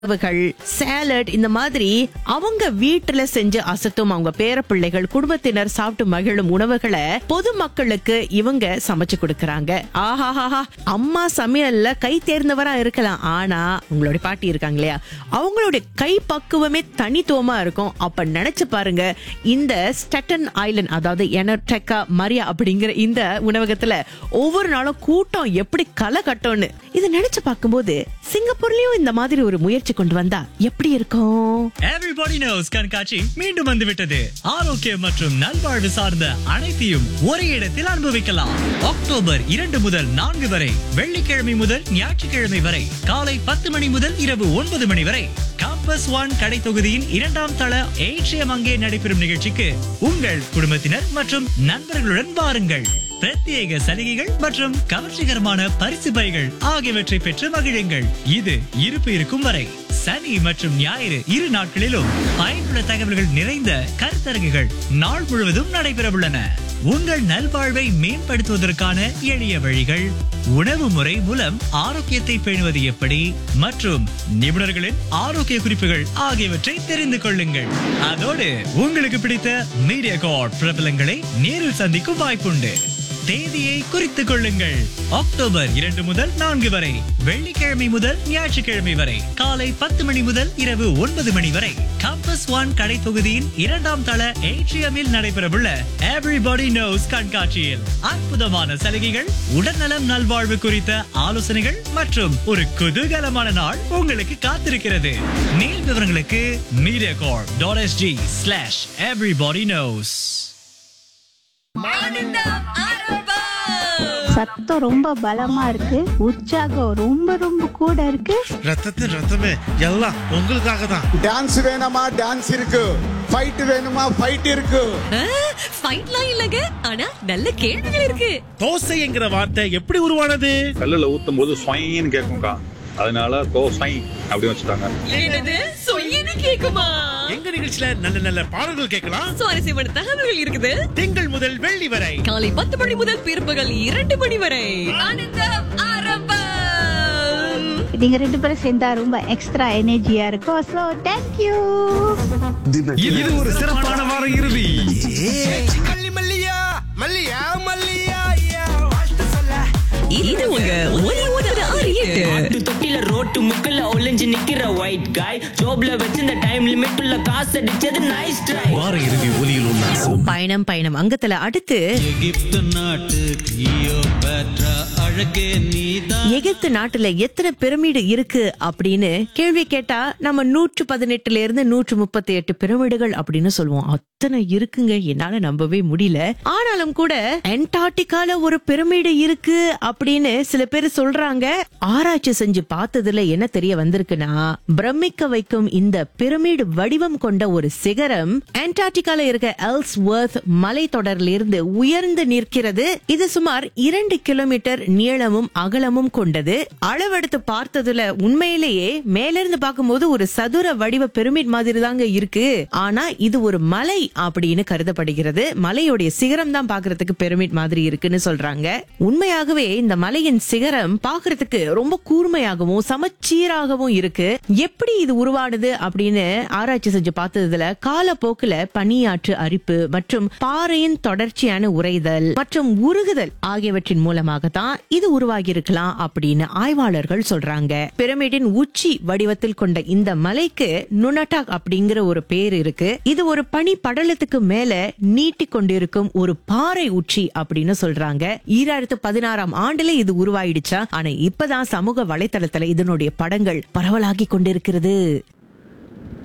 உணவுகள் சாலட் இந்த மாதிரி அவங்க வீட்டுல செஞ்சு அசத்தும் அவங்க பேர பிள்ளைகள் குடும்பத்தினர் சாப்பிட்டு மகிழும் உணவுகளை பொதுமக்களுக்கு இவங்க சமைச்சு கொடுக்கறாங்க ஆஹாஹாஹா அம்மா சமையல்ல கை தேர்ந்தவரா இருக்கலாம் ஆனா உங்களுடைய பாட்டி இருக்காங்க இல்லையா அவங்களுடைய கை பக்குவமே தனித்துவமா இருக்கும் அப்ப நினைச்சு பாருங்க இந்த ஸ்டட்டன் ஐலண்ட் அதாவது எனடெக்கா மரியா அப்படிங்கிற இந்த உணவகத்துல ஒவ்வொரு நாளும் கூட்டம் எப்படி களை கட்டும்னு இதை நினைச்சு பார்க்கும்போது சிங்கப்பூர்லயும் இந்த மாதிரி ஒரு முயற்சி கொண்டு வந்தா எப்படி இருக்கும் எவ்ரிபடி நோஸ் கண்காட்சி மீண்டும் வந்துவிட்டது ஆரோக்கியம் மற்றும் நல்வாழ்வு சார்ந்த அனைத்தையும் ஒரே இடத்தில் அனுபவிக்கலாம் அக்டோபர் இரண்டு முதல் நான்கு வரை வெள்ளிக்கிழமை முதல் ஞாயிற்றுக்கிழமை வரை காலை பத்து மணி முதல் இரவு ஒன்பது மணி வரை காம்பஸ் ஒன் கடை தொகுதியின் இரண்டாம் தள ஏற்றியம் அங்கே நடைபெறும் நிகழ்ச்சிக்கு உங்கள் குடும்பத்தினர் மற்றும் நண்பர்களுடன் வாருங்கள் பிரத்யேக சலுகைகள் மற்றும் கவர்ச்சிகரமான பரிசு பைகள் ஆகியவற்றை பெற்று மகிழுங்கள் இது இருப்பு இருக்கும் வரை சனி மற்றும் ஞாயிறு இரு நாட்களிலும் பயனுள்ள தகவல்கள் நிறைந்த கருத்தரங்குகள் நாள் முழுவதும் நடைபெறவுள்ளன உங்கள் நல்வாழ்வை மேம்படுத்துவதற்கான எளிய வழிகள் உணவு முறை மூலம் ஆரோக்கியத்தை பேணுவது எப்படி மற்றும் நிபுணர்களின் ஆரோக்கிய குறிப்புகள் ஆகியவற்றை தெரிந்து கொள்ளுங்கள் அதோடு உங்களுக்கு பிடித்த மீடியா கார்ட் பிரபலங்களை நேரில் சந்திக்கும் வாய்ப்புண்டு தேதியை குறித்துக் கொள்ளுங்கள் அக்டோபர் இரண்டு முதல் நான்கு வரை வெள்ளிக்கிழமை முதல் ஞாயிற்றுக்கிழமை வரை காலை பத்து மணி முதல் இரவு ஒன்பது மணி வரை கம்பஸ் ஒன் கடை தொகுதியின் இரண்டாம் தள ஏட்ரியமில் நடைபெறவுள்ள எவ்ரிபடி நோஸ் கண்காட்சியில் அற்புதமான சலுகைகள் உடல்நலம் நல்வாழ்வு குறித்த ஆலோசனைகள் மற்றும் ஒரு குதூகலமான நாள் உங்களுக்கு காத்திருக்கிறது மேல் விவரங்களுக்கு media corp dot SG slash everybody knows சத்தம் ரொம்ப பலமா இருக்கு உற்சாகம் ரொம்ப ரொம்ப கூட இருக்கு ரத்தத்தின் ரத்தமே எல்லாம் உங்களுக்காக தான் டான்ஸ் வேணுமா டான்ஸ் இருக்கு ஃபைட் வேணுமா ஃபைட் இருக்கு ஃபைட்லாம் இல்லங்க ஆனா நல்ல கேள்விகள் இருக்கு தோசைங்கிற வார்த்தை எப்படி உருவானது கல்லுல ஊத்தும் போது ஸ்வைன்னு கேட்கும்க்கா அதனால தோ ஸ்வை அப்படி வச்சுட்டாங்க என்னது சொல்லின்னு கேக்குமா எங்க நிகழ்ச்சியில நல்ல நல்ல பாடல்கள் கேட்கலாம் சுவாரஸ்யமான தகவல்கள் இருக்குது திங்கள் முதல் வெள்ளி வரை காலை பத்து மணி முதல் பிற்பகல் இரண்டு மணி வரை ஆனந்தம் ஆரம்பம் நீங்க ரெண்டு பேரும் சேர்ந்தா ரொம்ப எக்ஸ்ட்ரா எனர்ஜியா இருக்கும் ஸோ தேங்க்யூ இது ஒரு சிறப்பான வார இறுதி இது உங்க ஒலி ஒன்பது ஆறு எட்டு ஆட்டு தொட்டில ரோட்டு முக்கல்ல ஒளிஞ்சு நிக்கிற ஒயிட் காய் ஜோப்ல வச்சிருந்த டைம் லிமிட் உள்ள காசு அடிச்சது நைஸ் ட்ரை வார இறுதி ஒலியில் உல்லாசம் பயணம் பயணம் அங்கத்துல அடுத்து எகிப்து நாட்டு கிளியோபாட்ரா அழகே நீதான் எகிப்து நாட்டுல எத்தனை பிரமிடு இருக்கு அப்படின்னு கேள்வி கேட்டா நம்ம நூற்று பதினெட்டுல இருந்து நூற்று முப்பத்தி எட்டு பிரமிடுகள் அப்படின்னு சொல்லுவோம் அத்தனை இருக்குங்க என்னால நம்பவே முடியல ஆனாலும் கூட அண்டார்டிகால ஒரு பிரமிடு இருக்கு அப்படின்னு சில பேர் சொல்றாங்க ஆராய்ச்சி செஞ்சு பார்த்ததுல என்ன தெரிய வந்திருக்குன்னா பிரமிக்க வைக்கும் இந்த பிரமிடு வடிவம் கொண்ட ஒரு சிகரம் அண்டார்டிகால இருக்க எல்ஸ்வர்த் மலைத்தொடரில் இருந்து உயர்ந்து நிற்கிறது இது சுமார் இரண்டு கிலோமீட்டர் நீளமும் அகலமும் கொண்டது அளவெடுத்து பார்த்ததுல உண்மையிலேயே மேலிருந்து பார்க்கும்போது ஒரு சதுர வடிவ பிரமிட் மாதிரி தாங்க இருக்கு ஆனா இது ஒரு மலை அப்படின்னு கருதப்படுகிறது மலையுடைய சிகரம் தான் பாக்குறதுக்கு பிரமிட் மாதிரி இருக்குன்னு சொல்றாங்க உண்மையாகவே இந்த மலையின் சிகரம் பாக்குறதுக்கு ரொம்ப கூர்மையாகவும் சமச்சீராகவும் இருக்கு எப்படி இது உருவானது அப்படின்னு ஆராய்ச்சி செஞ்சு பார்த்ததுல காலப்போக்குல பனியாற்று அரிப்பு மற்றும் பாறையின் தொடர்ச்சியான உறைதல் மற்றும் உருகுதல் ஆகியவற்றின் மூலமாக தான் இது உருவாகி இருக்கலாம் அப்படின்னு ஆய்வாளர்கள் சொல்றாங்க பிரமிடின் உச்சி வடிவத்தில் கொண்ட இந்த மலைக்கு நுனட்டாக் அப்படிங்கிற ஒரு பேர் இருக்கு இது ஒரு பனி படலத்துக்கு மேல நீட்டி கொண்டிருக்கும் ஒரு பாறை உச்சி அப்படின்னு சொல்றாங்க ஈராயிரத்து பதினாறாம் ஆண்டுல இது உருவாயிடுச்சா ஆனா இப்பதான் சமூக வலைத்தளத்துல இதனுடைய படங்கள் பரவலாகி கொண்டிருக்கிறது